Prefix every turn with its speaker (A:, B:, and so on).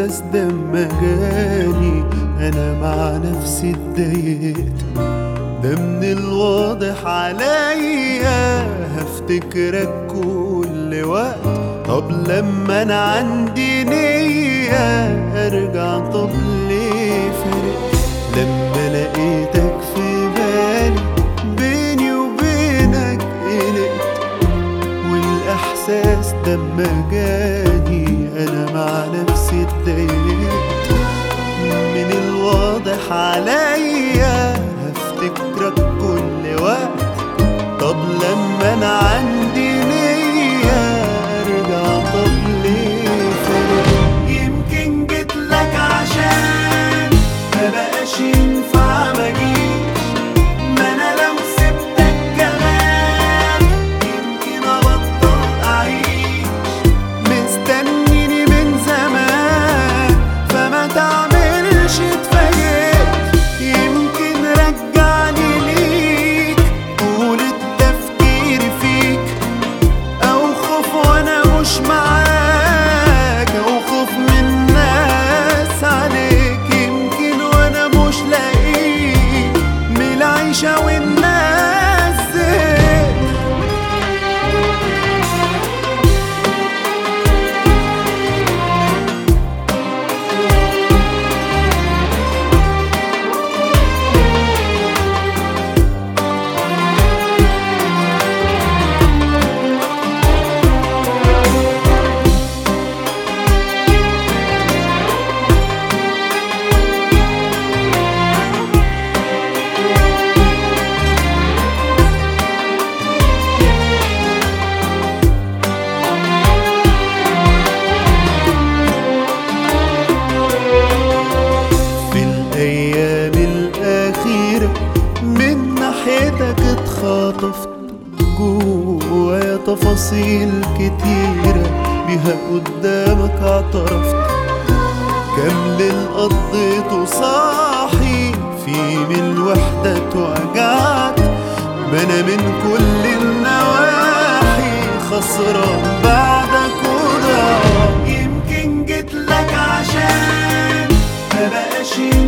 A: احساس ده اما جاني انا مع نفسي اتضايقت ده من الواضح عليا هفتكرك كل وقت طب لما انا عندي نية ارجع طب ليه فرقت لما لقيتك في بالي بيني وبينك قلقت والاحساس ده اما جاني انا مع نفسي اتضايقت من الواضح عليا هفتكرك كل وقت طب لما انا عندي نية ارجع طب ليه فرق يمكن جيتلك عشان ما بقاش ينفع مجيش ما انا لو سبتك كمان يمكن ابطل اعيش مستنيني من زمان فما تعملش اتفاجئت يمكن رجعني ليك طول التفكير فيك او خوف وانا مش معاك او خوف من الناس عليك يمكن وانا مش لاقيك من العيشة والناس زهقت في الأيام الأخيرة من ناحيتك اتخاطفت جوايا تفاصيل كتيرة بيها قدامك اعترفت كم ليل قضيته صاحي في من الوحدة اتوجعت ما انا من كل النواحي خسران بعدك وضعت يمكن جيتلك عشان ما بقاش